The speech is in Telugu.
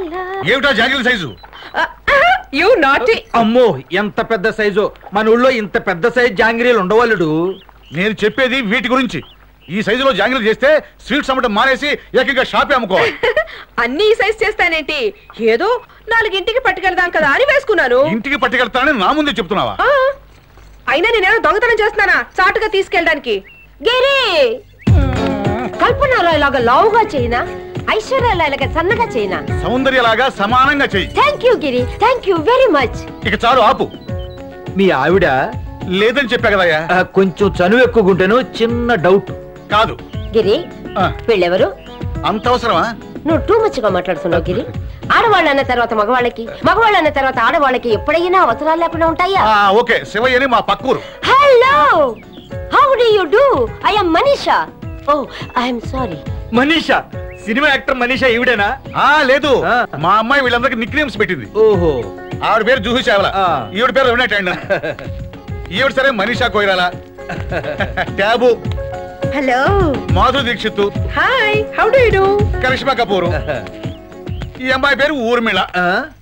ఏమిటా జాగిల్ సైజు యు నాటి అమ్మో ఎంత పెద్ద సైజు మన ఊళ్ళో ఇంత పెద్ద సైజు జాంగిరీలు ఉండవాళ్ళుడు నేను చెప్పేది వీటి గురించి ఈ సైజులో జాంగిల్ చేస్తే స్వీట్స్ అమ్మటం మానేసి ఏకంగా షాపే అమ్ముకోవాలి అన్ని ఈ సైజ్ చేస్తానేంటి ఏదో నాలుగింటికి పట్టుకెళ్దాం కదా అని వేసుకున్నాను ఇంటికి పట్టుకెళ్తానని నా ముందే చెప్తున్నావా ఆ, అయినా నేనేమో దొంగతనం చేస్తున్నానా చాటుగా తీసుకెళ్ళడానికి గిరి కల్పనలో ఇలాగ లావుగా చేయనా ఐశ్వర్యలో ఇలాగ సన్నగా చేయనా సౌందర్యలాగా సమానంగా చెయ్యి thank you Giri thank you very much ఇక చాలు ఆపు మీ ఆవిడ లేదని చెప్పా కదయ్యా ఆ, కొంచెం చనువు ఎక్కువగుంటేను చిన్న డౌట్ కాదు గిరి ఆ, వీళ్ళెవరు అంత అవసరమా నువ్వు టూ మచ్ గా మాట్లాడుతున్నావు గిరి ఆడవాళ్ళు అన్న తర్వాత మగవాళ్ళకి మగవాళ్ళు అన్న తర్వాత ఆడవాళ్ళకి ఎప్పుడైనా అవసరాలు లేకుండా ఉంటాయా ఆ, ఓకే శివయ్యని మా పక్కూరు hello how do you do I am Manisha oh I'm sorry Manisha cinema actor Manisha ఈవిడేనా ఆ లేదు ఆ. మా అమ్మాయి వీళ్ళందరికి నిక్ నేమ్స్ పెట్టింది ఓహో ఆవిడ పేరు జూహి చావల ఆ. ఈవిడ పేరు రవినా టండన్ ఈవిడ సరే Manisha Koirala Tabu hello Madhuri Dixit hi how do you do Karishma Kapoor ఈ అమ్మాయి పేరు ఊర్మిళ ఆ?